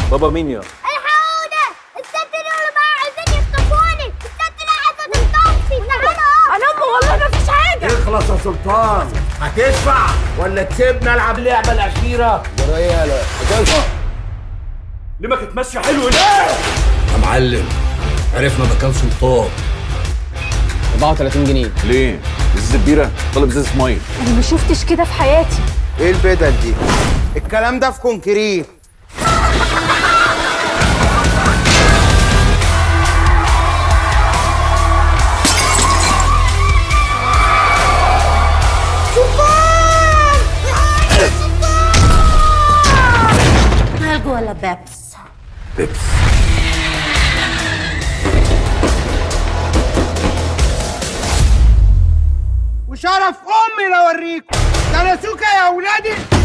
بابا مين يا الحقوني الست دي واللي معاها عايزين يخطفوني الست دي عايزه تخطفني تعالوا انا امي والله ما فيش حاجه اخلص يا سلطان هتدفع ولا تسيبنا العب اللعبه الاخيره يا لا ليه ما كانت ماشيه حلو ليه يا معلم عرفنا ده كان سلطان 34 جنيه ليه ازازه بيره طالب ازازه ميه انا ما شفتش كده في حياتي ايه البدل دي الكلام ده في كونكريت مالجو ولا بيبس بيبس وشرف امي لو اوريكم ده نسوكا يا اولادي